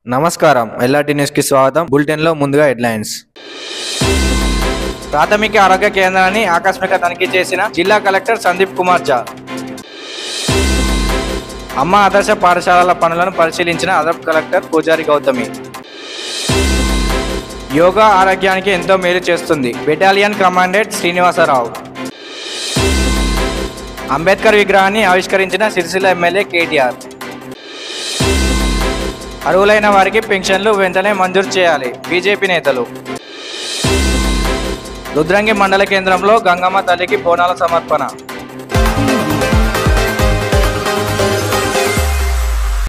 నమస్కారం ఎల్ఆర్టీ న్యూస్కి స్వాగతం బులెటిన్లో ముందుగా హెడ్లైన్స్ ప్రాథమిక ఆరోగ్య కేంద్రాన్ని ఆకస్మిక తనిఖీ చేసిన జిల్లా కలెక్టర్ సందీప్ కుమార్ జా అమ్మ ఆదర్శ పాఠశాలల పనులను పరిశీలించిన అదనపు కలెక్టర్ పూజారి గౌతమి యోగా ఆరోగ్యానికి ఎంతో మేలు చేస్తుంది బెటాలియన్ కమాండెంట్ శ్రీనివాసరావు అంబేద్కర్ విగ్రహాన్ని ఆవిష్కరించిన సిరిసిల్ల ఎమ్మెల్యే కేటీఆర్ అర్హులైన వారికి పెన్షన్లు వెంటనే మంజూరు చేయాలి బీజేపీ నేతలు రుద్రంగి మండల కేంద్రంలో గంగమ్మ తల్లికి బోనాల సమర్పణ